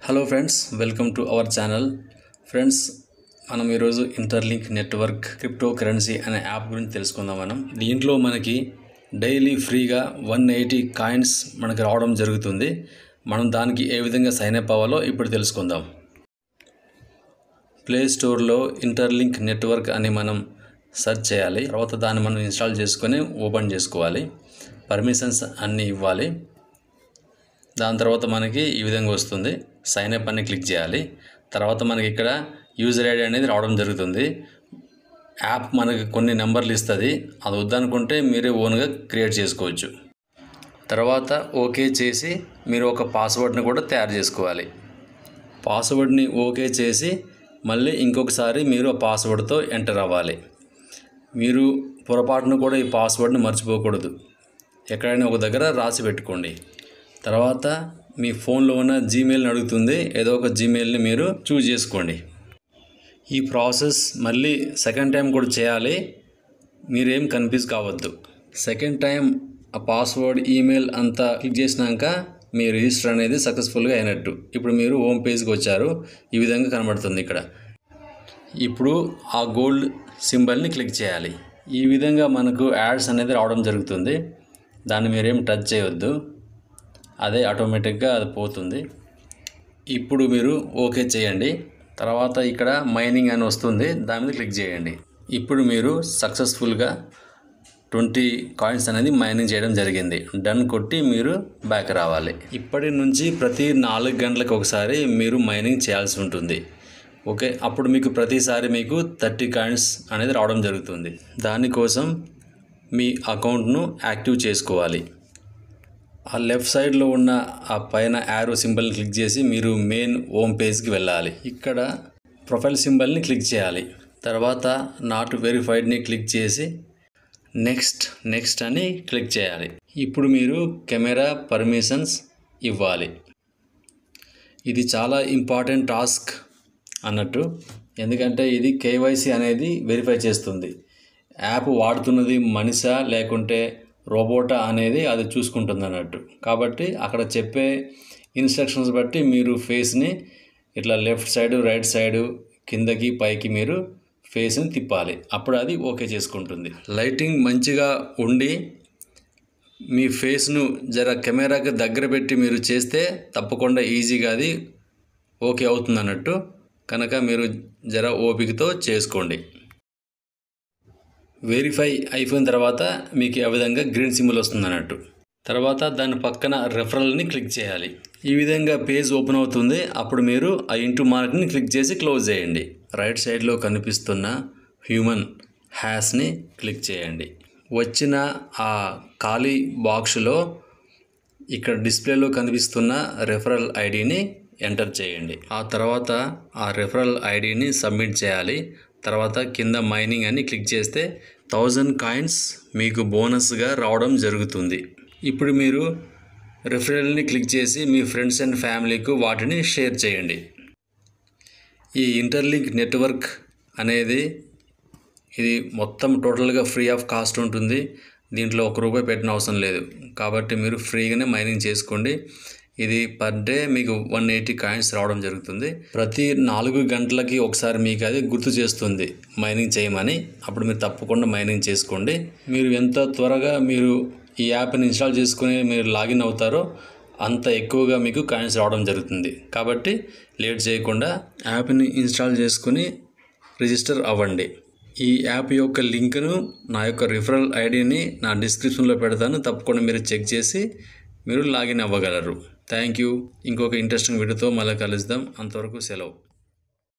hello friends welcome to our channel friends మనం ఈరోజు interlink network cryptocurrency అనే app గురించి తెలుసుకుందాం మనం దీంట్లో మనకి డైలీ ఫ్రీగా వన్ ఎయిటీ కాయిన్స్ మనకి రావడం జరుగుతుంది మనం దానికి ఏ విధంగా సైన్ అప్ అవ్వాలో ఇప్పుడు తెలుసుకుందాం ప్లే స్టోర్లో ఇంటర్లింక్ నెట్వర్క్ అని మనం సెర్చ్ చేయాలి తర్వాత దాన్ని మనం ఇన్స్టాల్ చేసుకొని ఓపెన్ చేసుకోవాలి పర్మిషన్స్ అన్నీ ఇవ్వాలి దాని తర్వాత మనకి ఈ విధంగా వస్తుంది సైన్ అప్ అని క్లిక్ చేయాలి తర్వాత మనకి ఇక్కడ యూజర్ ఐడి అనేది రావడం జరుగుతుంది యాప్ మనకి కొన్ని నెంబర్లు ఇస్తుంది అది వద్దనుకుంటే మీరే ఓన్గా క్రియేట్ చేసుకోవచ్చు తర్వాత ఓకే చేసి మీరు ఒక పాస్వర్డ్ని కూడా తయారు చేసుకోవాలి పాస్వర్డ్ని ఓకే చేసి మళ్ళీ ఇంకొకసారి మీరు ఆ పాస్వర్డ్తో ఎంటర్ అవ్వాలి మీరు పొరపాటును కూడా ఈ పాస్వర్డ్ని మర్చిపోకూడదు ఎక్కడైనా ఒక దగ్గర రాసి పెట్టుకోండి తర్వాత మీ ఫోన్లో ఉన్న జీమెయిల్ని అడుగుతుంది ఏదో ఒక జీమెయిల్ని మీరు చూజ్ చేసుకోండి ఈ ప్రాసెస్ మళ్ళీ సెకండ్ టైం కూడా చేయాలి మీరేం కన్ఫ్యూజ్ కావద్దు సెకండ్ టైం ఆ పాస్వర్డ్ ఈమెయిల్ అంతా క్లిక్ చేసినాక మీ రిజిస్టర్ అనేది సక్సెస్ఫుల్గా అయినట్టు ఇప్పుడు మీరు హోమ్ పేజ్కి వచ్చారు ఈ విధంగా కనబడుతుంది ఇక్కడ ఇప్పుడు ఆ గోల్డ్ సింబల్ని క్లిక్ చేయాలి ఈ విధంగా మనకు యాడ్స్ అనేది రావడం జరుగుతుంది దాన్ని మీరేం టచ్ చేయవద్దు అదే ఆటోమేటిక్గా అది పోతుంది ఇప్పుడు మీరు ఓకే చేయండి తర్వాత ఇక్కడ మైనింగ్ అని వస్తుంది దాని మీద క్లిక్ చేయండి ఇప్పుడు మీరు సక్సెస్ఫుల్గా ట్వంటీ కాయిన్స్ అనేది మైనింగ్ చేయడం జరిగింది డన్ కొట్టి మీరు బ్యాక్ రావాలి ఇప్పటి నుంచి ప్రతి నాలుగు గంటలకు ఒకసారి మీరు మైనింగ్ చేయాల్సి ఉంటుంది ఓకే అప్పుడు మీకు ప్రతిసారి మీకు థర్టీ కాయిన్స్ అనేది రావడం జరుగుతుంది దానికోసం మీ అకౌంట్ను యాక్టివ్ చేసుకోవాలి ఆ లెఫ్ట్ సైడ్లో ఉన్న ఆ పైన యారో సింబల్ని క్లిక్ చేసి మీరు మెయిన్ హోమ్ పేజ్కి వెళ్ళాలి ఇక్కడ ప్రొఫైల్ సింబల్ని క్లిక్ చేయాలి తర్వాత నాట్ వెరిఫైడ్ని క్లిక్ చేసి నెక్స్ట్ నెక్స్ట్ అని క్లిక్ చేయాలి ఇప్పుడు మీరు కెమెరా పర్మిషన్స్ ఇవ్వాలి ఇది చాలా ఇంపార్టెంట్ టాస్క్ అన్నట్టు ఎందుకంటే ఇది కేవైసీ అనేది వెరిఫై చేస్తుంది యాప్ వాడుతున్నది మనిషా లేకుంటే రోబోటా అనేది అది చూసుకుంటుంది అన్నట్టు కాబట్టి అక్కడ చెప్పే ఇన్స్ట్రక్షన్స్ బట్టి మీరు ఫేస్ని ఇట్లా లెఫ్ట్ సైడు రైట్ సైడు కిందకి పైకి మీరు ఫేస్ని తిప్పాలి అప్పుడు అది ఓకే చేసుకుంటుంది లైటింగ్ మంచిగా ఉండి మీ ఫేస్ను జర కెమెరాకి దగ్గర పెట్టి మీరు చేస్తే తప్పకుండా ఈజీగా అది ఓకే అవుతుంది అన్నట్టు కనుక మీరు జర ఓపికతో చేసుకోండి వెరిఫై అయిపోయిన తర్వాత మీకు ఆ విధంగా గ్రీన్ సింబల్ వస్తుంది అన్నట్టు తర్వాత దాని పక్కన రెఫరల్ని క్లిక్ చేయాలి ఈ విధంగా పేజ్ ఓపెన్ అవుతుంది అప్పుడు మీరు ఆ ఇంటూ మార్క్ని క్లిక్ చేసి క్లోజ్ చేయండి రైట్ సైడ్లో కనిపిస్తున్న హ్యూమన్ హ్యాస్ని క్లిక్ చేయండి వచ్చిన ఆ ఖాళీ బాక్స్లో ఇక్కడ డిస్ప్లేలో కనిపిస్తున్న రెఫరల్ ఐడిని ఎంటర్ చేయండి ఆ తర్వాత ఆ రెఫరల్ ఐడిని సబ్మిట్ చేయాలి తర్వాత కింద మైనింగ్ అని క్లిక్ చేస్తే థౌజండ్ కాయిన్స్ మీకు బోనస్గా రావడం జరుగుతుంది ఇప్పుడు మీరు రెఫరల్ని క్లిక్ చేసి మీ ఫ్రెండ్స్ అండ్ ఫ్యామిలీకు వాటిని షేర్ చేయండి ఈ ఇంటర్లింక్ నెట్వర్క్ అనేది ఇది మొత్తం టోటల్గా ఫ్రీ ఆఫ్ కాస్ట్ ఉంటుంది దీంట్లో ఒక రూపాయి పెట్టిన అవసరం లేదు కాబట్టి మీరు ఫ్రీగానే మైనింగ్ చేసుకోండి ఇది పర్ డే మీకు వన్ ఎయిటీ కాయిన్స్ రావడం జరుగుతుంది ప్రతి నాలుగు గంటలకి ఒకసారి మీకు అది గుర్తు చేస్తుంది మైనింగ్ చేయమని అప్పుడు మీరు తప్పకుండా మైనింగ్ చేసుకోండి మీరు ఎంత త్వరగా మీరు ఈ యాప్ని ఇన్స్టాల్ చేసుకుని మీరు లాగిన్ అవుతారో అంత ఎక్కువగా మీకు కాయిన్స్ రావడం జరుగుతుంది కాబట్టి లేట్ చేయకుండా యాప్ని ఇన్స్టాల్ చేసుకుని రిజిస్టర్ అవ్వండి ఈ యాప్ యొక్క లింక్ను నా యొక్క రిఫరల్ ఐడిని నా డిస్క్రిప్షన్లో పెడతాను తప్పకుండా మీరు చెక్ చేసి మీరు లాగిన్ అవ్వగలరు థ్యాంక్ యూ ఇంకొక ఇంట్రెస్టింగ్ వీడియోతో మళ్ళీ కలుద్దాం అంతవరకు సెలవు